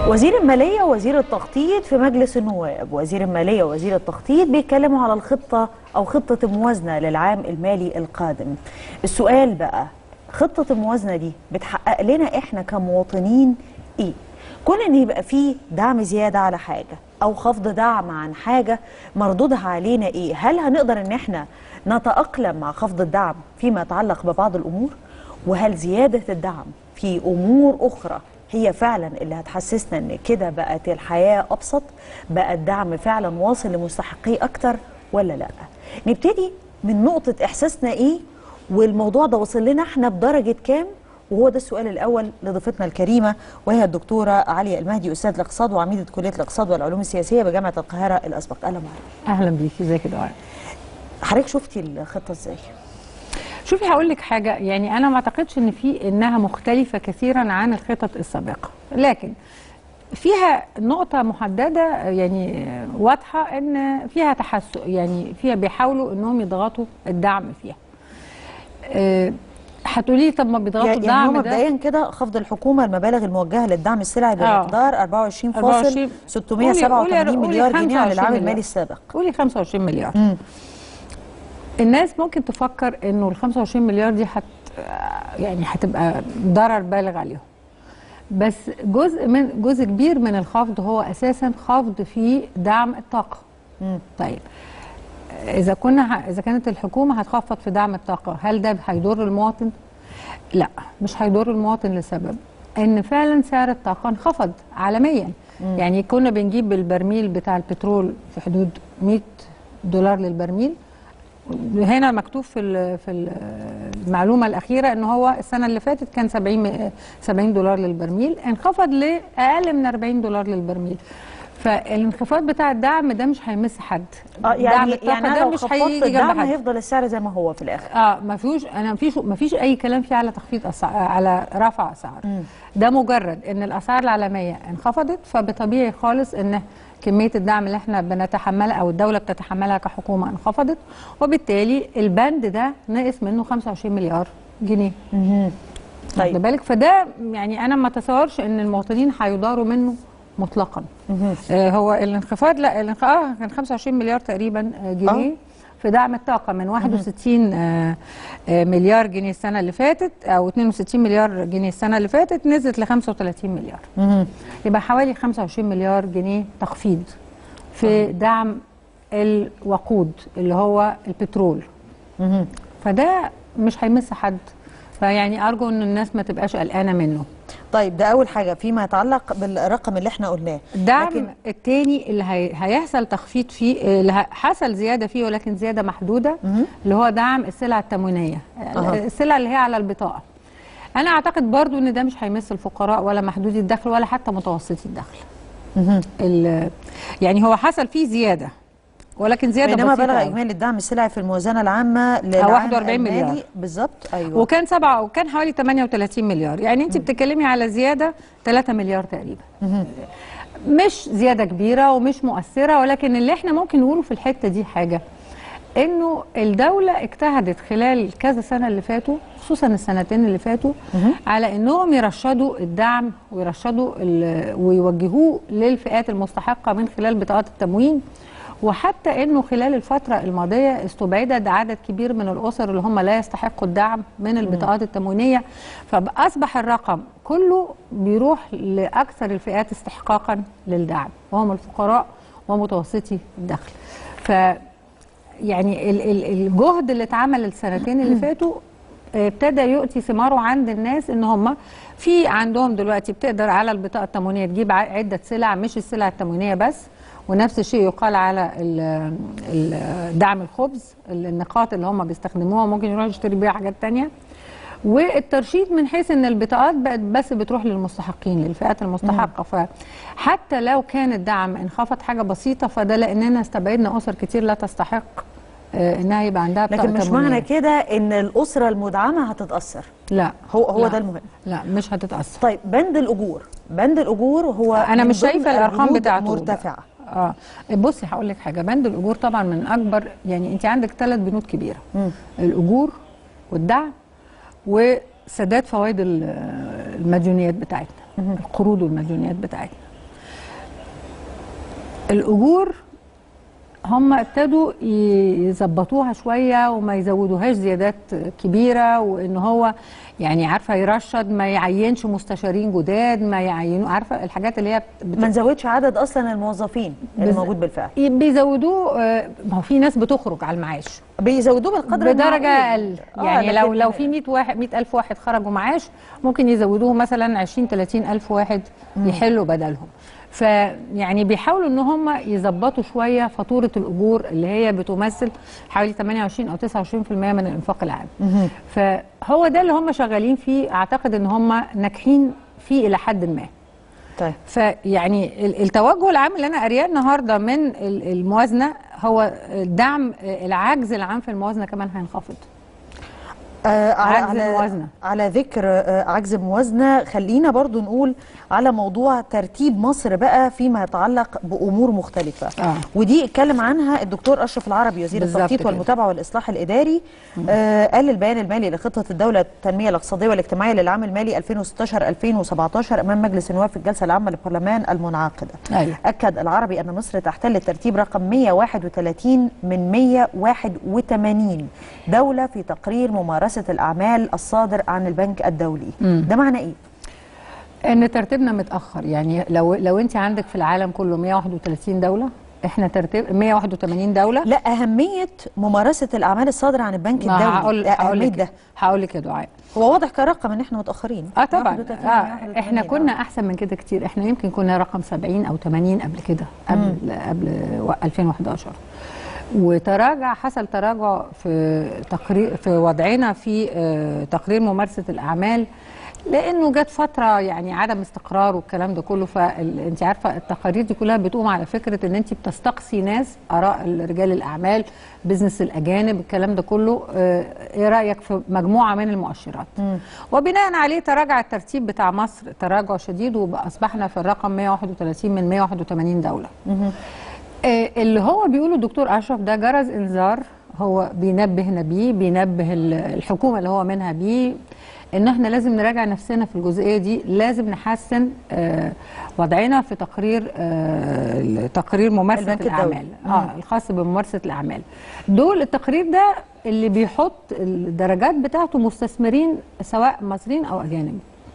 وزير المالية ووزير التخطيط في مجلس النواب وزير المالية ووزير التخطيط بيتكلموا على الخطة أو خطة الموازنة للعام المالي القادم السؤال بقى خطة الموازنة دي بتحقق لنا إحنا كمواطنين إيه؟ كون إن يبقى فيه دعم زيادة على حاجة أو خفض دعم عن حاجة مردودها علينا إيه؟ هل هنقدر إن إحنا نتأقلم مع خفض الدعم فيما يتعلق ببعض الأمور؟ وهل زيادة الدعم في أمور أخرى هي فعلا اللي هتحسسنا ان كده بقت الحياه ابسط بقى الدعم فعلا واصل لمستحقيه اكتر ولا لا نبتدي من نقطه احساسنا ايه والموضوع ده وصل لنا احنا بدرجه كام وهو ده السؤال الاول لضيفتنا الكريمه وهي الدكتوره عليا المهدي استاذ الاقتصاد وعميده كليه الاقتصاد والعلوم السياسيه بجامعه القاهره الاسبق اهلا وسهلا اهلا بيكي ازيك يا دعاء حضرتك شفتي الخطه ازاي شوفي هقول لك حاجه يعني انا ما اعتقدش ان في انها مختلفه كثيرا عن الخطط السابقه لكن فيها نقطه محدده يعني واضحه ان فيها تحسن يعني فيها بيحاولوا انهم يضغطوا الدعم فيها أه هتقولي لي طب ما بيضغطوا يعني الدعم هم ده مبدئيا كده خفض الحكومه المبالغ الموجهه للدعم السلعي آه. بمقدار 24 فاصل 687 مليار جنيه عن العام المالي السابق قولي 25 مليار مم. الناس ممكن تفكر انه ال 25 مليار دي هت يعني هتبقى ضرر بالغ عليهم بس جزء من جزء كبير من الخفض هو اساسا خفض في دعم الطاقه مم. طيب اذا كنا ه- اذا كانت الحكومه هتخفض في دعم الطاقه هل ده هيضر المواطن لا مش هيضر المواطن لسبب ان فعلا سعر الطاقه انخفض عالميا يعني كنا بنجيب البرميل بتاع البترول في حدود 100 دولار للبرميل هنا مكتوب في ال- في ال- المعلومه الاخيره ان هو السنه اللي فاتت كان 70 م- 70 دولار للبرميل انخفض لاقل من 40 دولار للبرميل فالانخفاض بتاع الدعم ده مش هيمس حد اه دعم يعني الطاقة يعني انا ده لو مش خفضت هيجي جنب الدعم حد هيفضل السعر زي ما هو في الاخر اه ما فيهوش انا مفيش مفيش اي كلام فيه على تخفيض أسعار على رفع اسعار ده مجرد ان الاسعار العالميه انخفضت فبطبيعي خالص ان كميه الدعم اللي احنا بنتحملها او الدوله بتتحملها كحكومه انخفضت وبالتالي البند ده نقص منه 25 مليار جنيه طيب. طيب بالك فده يعني انا ما اتصورش ان المواطنين هيضاروا منه مطلقا آه هو الانخفاض لا الانخفاض آه كان 25 مليار تقريبا آه جنيه آه. في دعم الطاقة من 61 آه، آه، مليار جنيه السنة اللي فاتت أو 62 مليار جنيه السنة اللي فاتت نزلت ل 35 مليار يبقى حوالي 25 مليار جنيه تخفيض في دعم الوقود اللي هو البترول فده مش هيمس حد فيعني أرجو إن الناس ما تبقاش قلقانة منه طيب ده اول حاجه فيما يتعلق بالرقم اللي احنا قلناه الدعم لكن التاني اللي هي هيحصل تخفيض فيه اللي ه- حصل زياده فيه ولكن زياده محدوده اللي هو دعم السلع التموينيه أها. السلع اللي هي على البطاقه انا اعتقد برضو ان ده مش هيمس الفقراء ولا محدودي الدخل ولا حتى متوسطي الدخل ال- يعني هو حصل فيه زياده ولكن زياده بينما بسيطه بلغ أوي. اجمالي الدعم السلعي في الموازنه العامه للعام 41 المالي مليار. بالظبط ايوه وكان سبعة وكان حوالي 38 مليار يعني انت بتتكلمي على زياده 3 مليار تقريبا مش زياده كبيره ومش مؤثره ولكن اللي احنا ممكن نقوله في الحته دي حاجه انه الدوله اجتهدت خلال كذا سنه اللي فاتوا خصوصا السنتين اللي فاتوا على انهم يرشدوا الدعم ويرشدوا ال- ويوجهوه للفئات المستحقه من خلال بطاقات التموين وحتى انه خلال الفتره الماضيه استبعدت عدد كبير من الاسر اللي هم لا يستحقوا الدعم من البطاقات التموينيه فاصبح الرقم كله بيروح لاكثر الفئات استحقاقا للدعم وهم الفقراء ومتوسطي الدخل ف يعني ال- ال- الجهد اللي اتعمل السنتين اللي فاتوا آه، ابتدى يؤتي ثماره عند الناس ان هم في عندهم دلوقتي بتقدر على البطاقه التموينيه تجيب ع- عده سلع مش السلع التموينيه بس ونفس الشيء يقال على ال- ال- دعم الخبز النقاط اللي هم بيستخدموها ممكن يروحوا يشتري بيها حاجات تانية والترشيد من حيث ان البطاقات بقت بس بتروح للمستحقين للفئات المستحقه فحتى لو كان الدعم انخفض حاجه بسيطه فده لاننا استبعدنا اسر كتير لا تستحق آه، انها يبقى عندها بطاقه لكن مش تموينية. معنى كده ان الاسره المدعمه هتتاثر لا هو هو لا. ده المهم لا مش هتتاثر طيب بند الاجور بند الاجور هو انا من مش ضمن شايفه الارقام البنود بتاعته مرتفعه اه بصي هقول لك حاجه بند الاجور طبعا من اكبر يعني انت عندك ثلاث بنود كبيره الاجور والدعم وسداد فوائد ال- المديونيات بتاعتنا القروض والمديونيات بتاعتنا الاجور هم ابتدوا ي- يظبطوها شويه وما يزودوهاش زيادات كبيره وان هو يعني عارفه يرشد ما يعينش مستشارين جداد ما يعينوا عارفه الحاجات اللي هي بت- ما نزودش عدد اصلا الموظفين اللي بز- موجود بالفعل بيزودوه آه، ما هو في ناس بتخرج على المعاش بيزودوه بالقدر بدرجه المعقول. اقل آه، يعني لو لكن- لو في 100 واحد 100 الف واحد خرجوا معاش ممكن يزودوه مثلا 20 30 الف واحد يحلوا بدلهم فيعني بيحاولوا ان هم يظبطوا شويه فاتوره الاجور اللي هي بتمثل حوالي 28 او 29% من الانفاق العام فهو ده اللي هم شغالين فيه اعتقد ان هم ناجحين فيه الى حد ما طيب فيعني ال- التوجه العام اللي انا قارياه النهارده من ال- الموازنه هو دعم العجز العام في الموازنه كمان هينخفض آه عجز على الموازنة. على ذكر آه عجز الموازنه خلينا برضو نقول على موضوع ترتيب مصر بقى فيما يتعلق بامور مختلفه آه. ودي اتكلم عنها الدكتور اشرف العربي وزير بالظبط التخطيط كده. والمتابعه والاصلاح الاداري آه قال البيان المالي لخطه الدوله التنميه الاقتصاديه والاجتماعيه للعام المالي 2016 2017 امام مجلس النواب في الجلسه العامه للبرلمان المنعقده أيوة. أكد العربي أن مصر تحتل الترتيب رقم 131 من 181 دولة في تقرير ممارسة الأعمال الصادر عن البنك الدولي ده معنى إيه؟ ان ترتيبنا متاخر يعني لو لو انت عندك في العالم كله 131 دوله احنا ترتيب 181 دوله لا أهمية ممارسة الأعمال الصادرة عن البنك ما الدولي هقول لا، هقول أهمية لك ده هقول لك يا دعاء هو واضح كرقم إن إحنا متأخرين اه طبعا 31 آه 181 احنا كنا آه. احسن من كده كتير احنا يمكن كنا رقم 70 او 80 قبل كده قبل قبل و- 2011 وتراجع حصل تراجع في تقرير في وضعنا في آه، تقرير ممارسه الاعمال لانه جت فتره يعني عدم استقرار والكلام ده كله فانت عارفه التقارير دي كلها بتقوم على فكره ان انت بتستقصي ناس اراء رجال الاعمال بزنس الاجانب الكلام ده كله آه، ايه رايك في مجموعه من المؤشرات وبناء عليه تراجع الترتيب بتاع مصر تراجع شديد واصبحنا في الرقم 131 من 181 دوله آه، اللي هو بيقوله الدكتور اشرف ده جرس انذار هو بينبهنا بيه بينبه ال- الحكومه اللي هو منها بيه ان احنا لازم نراجع نفسنا في الجزئيه دي لازم نحسن آه، وضعنا في تقرير آه، تقرير ممارسه البنك الدولي. الاعمال اه الخاص بممارسه الاعمال دول التقرير ده اللي بيحط الدرجات بتاعته مستثمرين سواء مصريين او اجانب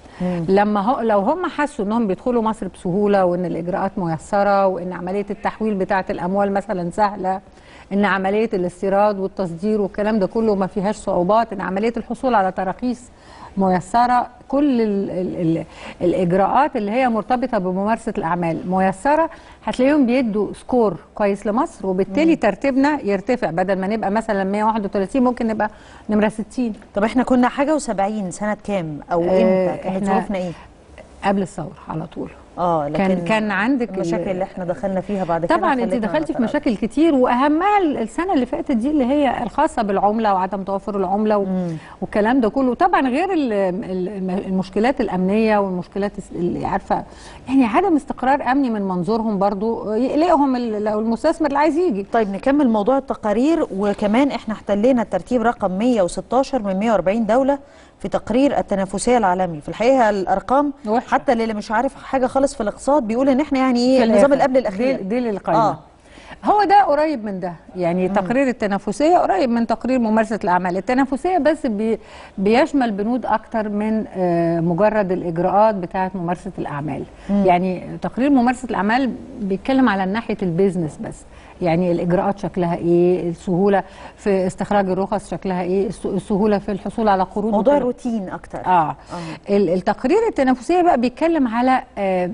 لما هو لو هم حسوا انهم بيدخلوا مصر بسهوله وان الاجراءات ميسره وان عمليه التحويل بتاعه الاموال مثلا سهله ان عمليه الاستيراد والتصدير والكلام ده كله ما فيهاش صعوبات ان عمليه الحصول على تراخيص ميسره كل ال ال ال الاجراءات اللي هي مرتبطه بممارسه الاعمال ميسره هتلاقيهم بيدوا سكور كويس لمصر وبالتالي ترتيبنا يرتفع بدل ما نبقى مثلا 131 ممكن نبقى نمره 60 طب إحنا كنا حاجة و70 سنة كام أو آه، إمتى كانت إحنا- ظروفنا إيه؟ قبل الثوره على طول اه لكن كان كان عندك المشاكل ال- اللي احنا دخلنا فيها بعد كده طبعا انت خلتنا دخلتي في نتراجع. مشاكل كتير واهمها ال- السنه اللي فاتت دي اللي هي الخاصه بالعمله وعدم توافر العمله و... والكلام ده كله طبعا غير ال- ال- المشكلات الامنيه والمشكلات الس- اللي عارفه يعني عدم استقرار امني من منظورهم برضو يقلقهم ال- لو المستثمر اللي عايز يجي طيب نكمل موضوع التقارير وكمان احنا احتلينا الترتيب رقم 116 من 140 دولة في تقرير التنافسية العالمي في الحقيقة الأرقام وحشة. حتى اللي مش عارف حاجة خالص في الاقتصاد بيقول ان احنا يعني في ايه النظام الآخر. اللي قبل الأخير دي, دي للقائمه آه. آه. هو ده قريب من ده يعني تقرير التنافسيه قريب من تقرير ممارسه الاعمال التنافسيه بس بي بيشمل بنود اكتر من آه، مجرد الاجراءات بتاعه ممارسه الاعمال يعني تقرير ممارسه الاعمال بيتكلم على ناحيه البيزنس بس يعني الاجراءات شكلها ايه السهوله في استخراج الرخص شكلها ايه الس- السهوله في الحصول على قروض موضوع وكده. الروتين أكتر اه ال- التقرير التنافسيه بقى بيتكلم على آه،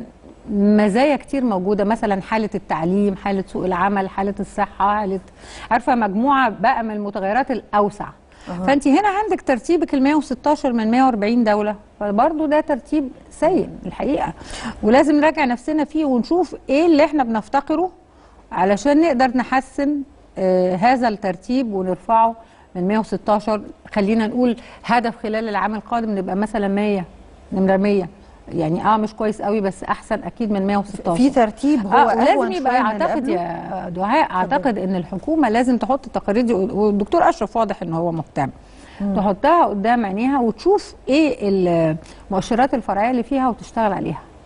مزايا كتير موجوده مثلا حاله التعليم حاله سوق العمل حاله الصحه حاله عارفه مجموعه بقى من المتغيرات الاوسع فانت هنا عندك ترتيبك ال 116 من 140 دوله فبرضه ده ترتيب سيء الحقيقه ولازم نراجع نفسنا فيه ونشوف ايه اللي احنا بنفتقره علشان نقدر نحسن آه هذا الترتيب ونرفعه من 116 خلينا نقول هدف خلال العام القادم نبقى مثلا 100 نمره 100 يعني اه مش كويس قوي بس احسن اكيد من 116 في ترتيب هو اه ولازم أهون يبقى شوية من اللي اعتقد قبله. يا دعاء اعتقد ان الحكومه لازم تحط التقارير دي والدكتور اشرف واضح ان هو مهتم تحطها قدام عينيها وتشوف ايه المؤشرات الفرعيه اللي فيها وتشتغل عليها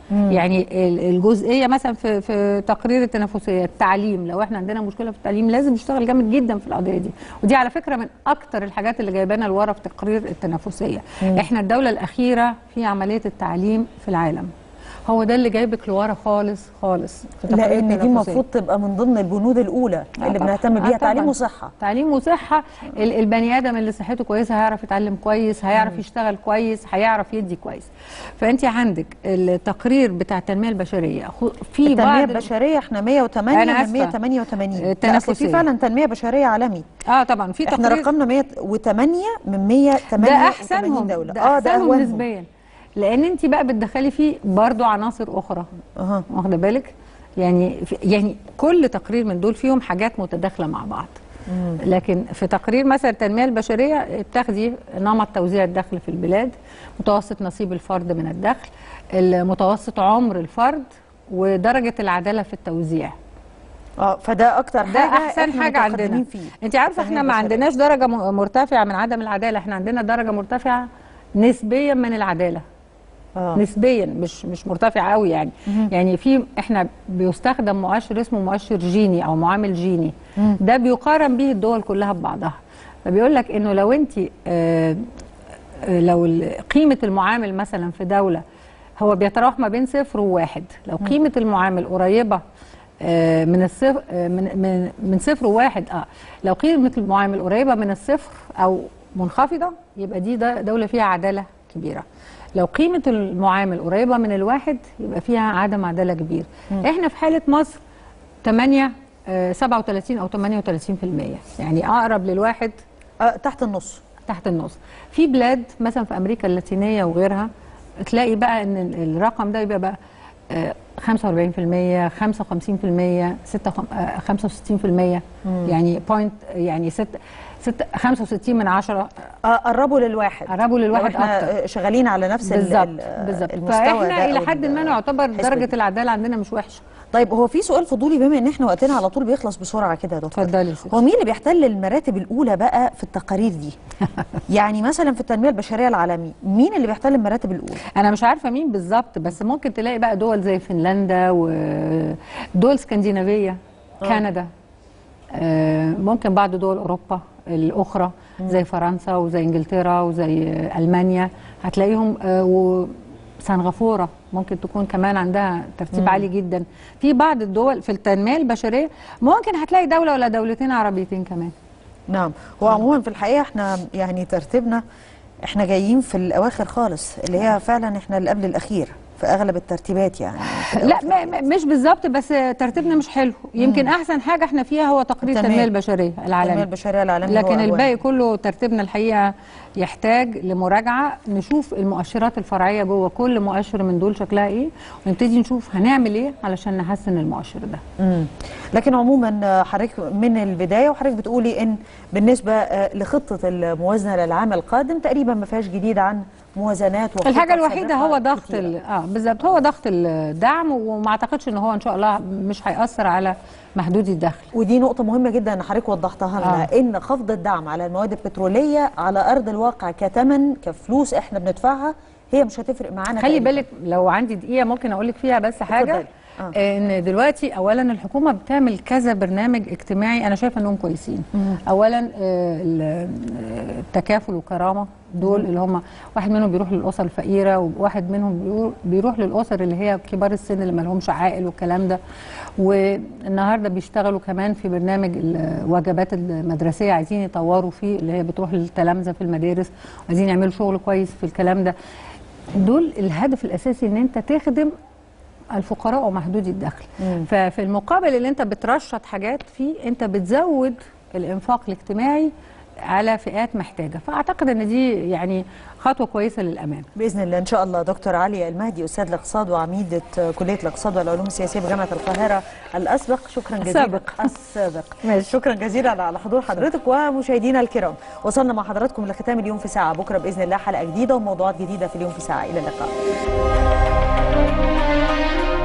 يعني ال- الجزئيه مثلا في في تقرير التنافسيه التعليم لو احنا عندنا مشكله في التعليم لازم نشتغل جامد جدا في القضيه دي ودي على فكره من اكتر الحاجات اللي جايبانا لورا في تقرير التنافسيه احنا الدوله الاخيره في عمليه التعليم في العالم هو ده اللي جايبك لورا خالص خالص في تقرير لان دي التنافسية. المفروض تبقى من ضمن البنود الاولى آه اللي طبعاً. بنهتم آه بيها تعليم طبعاً. وصحه تعليم وصحه ال- البني ادم اللي صحته كويسه هيعرف يتعلم كويس هيعرف يشتغل كويس هيعرف يدي كويس فانت عندك التقرير بتاع التنميه البشريه خو- في التنميه بعض البشريه احنا 108 أنا من آسفة. 188 لا، أصل التنافسية. في فعلا تنميه بشريه عالمي اه طبعا في احنا تقرير رقمنا 108 من 188 ده احسنهم دوله ده اه ده احسنهم اهونهم نسبيا لان انت بقى بتدخلي فيه برضو عناصر اخرى اها واخده بالك يعني في يعني كل تقرير من دول فيهم حاجات متداخله مع بعض لكن في تقرير مثلا التنميه البشريه بتاخدي نمط توزيع الدخل في البلاد متوسط نصيب الفرد من الدخل المتوسط عمر الفرد ودرجه العداله في التوزيع اه فده اكتر ده حاجه احسن إحنا حاجه عندنا متقدمين فيه انت عارفه التنمية احنا ما البشرية. عندناش درجه م- مرتفعه من عدم العداله احنا عندنا درجه مرتفعه نسبيا من العداله اه نسبيا مش مش مرتفع قوي يعني يعني في احنا بيستخدم مؤشر اسمه مؤشر جيني او معامل جيني ده بيقارن به الدول كلها ببعضها فبيقول لك انه لو انت آه آه، لو ال- قيمه المعامل مثلا في دوله هو بيتراوح ما بين صفر وواحد لو قيمه المعامل قريبه آه، من الصفر آه، من من من صفر وواحد اه لو قيمه المعامل قريبه من الصفر او منخفضه يبقى دي ده دوله فيها عداله كبيره لو قيمه المعامل قريبه من الواحد يبقى فيها عدم عداله كبير احنا في حاله مصر 8 آه، 37 او 38% يعني اقرب للواحد آه تحت النص تحت النص في بلاد مثلا في امريكا اللاتينيه وغيرها تلاقي بقى ان ال- الرقم ده يبقى بقى آه، 45% 55% 6 65% يعني بوينت يعني 6 6 65 من 10 آه قربوا للواحد قربوا للواحد لو احنا أكتر. آه، شغالين على نفس ال- بالظبط ال- بالظبط المستوى فاحنا ده الى أو حد ما ال- نعتبر الحسبة درجه دي. العداله عندنا مش وحشه طيب هو في سؤال فضولي بما ان احنا وقتنا على طول بيخلص بسرعه كده يا دكتور اتفضلي يا ستي. هو مين اللي بيحتل المراتب الاولى بقى في التقارير دي يعني مثلا في التنميه البشريه العالمي مين اللي بيحتل المراتب الاولى انا مش عارفه مين بالظبط بس ممكن تلاقي بقى دول زي فنلندا ودول اسكندنافيه كندا آه، ممكن بعض دول اوروبا الاخرى زي فرنسا وزي انجلترا وزي آه، المانيا هتلاقيهم آه، وسنغافوره ممكن تكون كمان عندها ترتيب عالي جدا في بعض الدول في التنميه البشريه ممكن هتلاقي دوله ولا دولتين عربيتين كمان نعم هو عموما في الحقيقه احنا يعني ترتيبنا احنا جايين في الاواخر خالص اللي هي فعلا احنا اللي قبل الاخير في اغلب الترتيبات يعني في لا الأواخر. ما- ما- مش بالظبط بس ترتيبنا مش حلو يمكن احسن حاجه احنا فيها هو تقرير التنمية. التنميه البشريه التنميه العالمي البشريه العالمي هو لكن أول. الباقي كله ترتيبنا الحقيقه يحتاج لمراجعه نشوف المؤشرات الفرعيه جوه كل مؤشر من دول شكلها ايه ونبتدي نشوف هنعمل ايه علشان نحسن المؤشر ده مم. لكن عموما آه، حضرتك من البدايه وحضرتك بتقولي ان بالنسبه آه، لخطه الموازنه للعام القادم تقريبا ما فيهاش جديد عن موازنات وخطط الحاجه الوحيده سابقة هو ضغط كتيرة. ال- اه بالظبط هو ضغط الدعم وما اعتقدش ان هو ان شاء الله مش هياثر على محدود الدخل ودي نقطة مهمة جدا ان حضرتك وضحتها لنا آه. ان خفض الدعم على المواد البترولية على ارض الواقع كتمن كفلوس احنا بندفعها هي مش هتفرق معانا خلي تقريباً. بالك لو عندي دقيقه ممكن اقول لك فيها بس حاجه اتفضلي. آه. آه. ان دلوقتي اولا الحكومه بتعمل كذا برنامج اجتماعي انا شايفه انهم كويسين اولا آه، ال- آه، التكافل والكرامه دول اللي هم واحد منهم بيروح للاسر الفقيره وواحد منهم بيروح- بيروح للاسر اللي هي كبار السن اللي ما لهمش عائل والكلام ده والنهارده بيشتغلوا كمان في برنامج الوجبات المدرسيه عايزين يطوروا فيه اللي هي بتروح للتلامذه في المدارس عايزين يعملوا شغل كويس في الكلام ده دول الهدف الاساسي ان انت تخدم الفقراء ومحدودي الدخل مم. ففي المقابل اللي انت بترشط حاجات فيه انت بتزود الانفاق الاجتماعي على فئات محتاجه فاعتقد ان دي يعني خطوه كويسه للامام باذن الله ان شاء الله دكتور علي المهدي استاذ الاقتصاد وعميده كليه الاقتصاد والعلوم السياسيه بجامعه القاهره الاسبق شكرا جزيلا السابق. السابق ماشي. شكرا جزيلا على حضور حضرتك ومشاهدينا الكرام وصلنا مع حضراتكم لختام اليوم في ساعه بكره باذن الله حلقه جديده وموضوعات جديده في اليوم في ساعه الى اللقاء